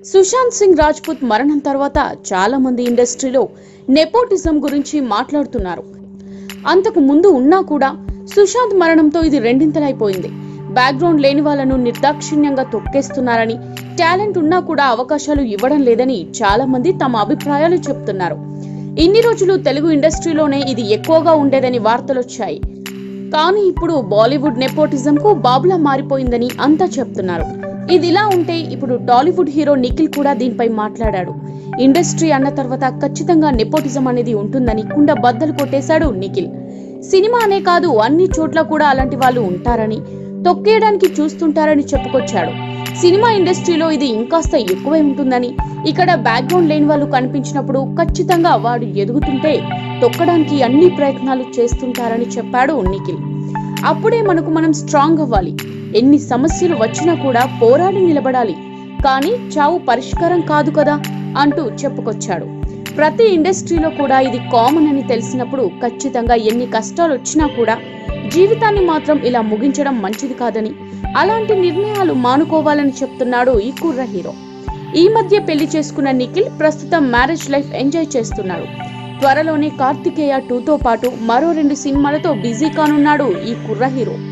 సుశాంత్ సింగ్ రాజ్పుత్ మరణం తర్వాత చాలా మంది ఇండస్ట్రీలో నెపోటిజం గురించి మాట్లాడుతున్నారు అంతకు ముందు ఉన్నా కూడా సుశాంత్ మరణంతో ఇది రెండింతలైపోయింది బ్యాక్గ్రౌండ్ లేని వాళ్ళను నిర్దాక్షిణ్యంగా తొక్కేస్తున్నారని టాలెంట్ ఉన్నా కూడా అవకాశాలు ఇవ్వడం లేదని చాలా మంది తమ అభిప్రాయాలు చెప్తున్నారు ఇన్ని రోజులు తెలుగు ఇండస్ట్రీలోనే ఇది ఎక్కువగా ఉండేదని వార్తలొచ్చాయి కానీ ఇప్పుడు బాలీవుడ్ నెపోటిజం కు బాబులా మారిపోయిందని అంతా చెప్తున్నారు ఇది ఇలా ఉంటే ఇప్పుడు టాలీవుడ్ హీరో నిఖిల్ కూడా దీనిపై మాట్లాడాడు ఇండస్ట్రీ అన్న తర్వాత ఖచ్చితంగా నెపోటిజం అనేది ఉంటుందని కుండ బద్దలు కొట్టేశాడు నిఖిల్ సినిమా అనే కాదు అన్ని చోట్ల కూడా అలాంటి వాళ్ళు ఉంటారని తొక్కేయడానికి చూస్తుంటారని చెప్పుకొచ్చాడు సినిమా ఇండస్ట్రీలో ఇది ఇంకాస్త ఎక్కువే ఉంటుందని ఇక్కడ బ్యాక్గ్రౌండ్ లేని వాళ్ళు కనిపించినప్పుడు ఖచ్చితంగా వాడు ఎదుగుతుంటే తొక్కడానికి అన్ని ప్రయత్నాలు చేస్తుంటారని చెప్పాడు నిఖిల్ అప్పుడే మనకు మనం స్ట్రాంగ్ అవ్వాలి ఎన్ని సమస్యలు వచ్చినా కూడా పోరాడి నిలబడాలి కానీ చావు పరిష్కారం కాదు కదా అంటూ చెప్పుకొచ్చాడు ప్రతి ఇండస్ట్రీలో కూడా ఇది కామన్ అని తెలిసినప్పుడు ఖచ్చితంగా ఎన్ని కష్టాలు వచ్చినా కూడా జీవితాన్ని మాత్రం ఇలా ముగించడం మంచిది కాదని అలాంటి నిర్ణయాలు మానుకోవాలని చెప్తున్నాడు ఈ కుర్ర హీరో ఈ మధ్య పెళ్లి చేసుకున్న నిఖిల్ ప్రస్తుతం మ్యారేజ్ లైఫ్ ఎంజాయ్ చేస్తున్నాడు త్వరలోనే కార్తికేయ టూతో పాటు మరో రెండు సినిమాలతో బిజీ కానున్నాడు ఈ కుర్ర హీరో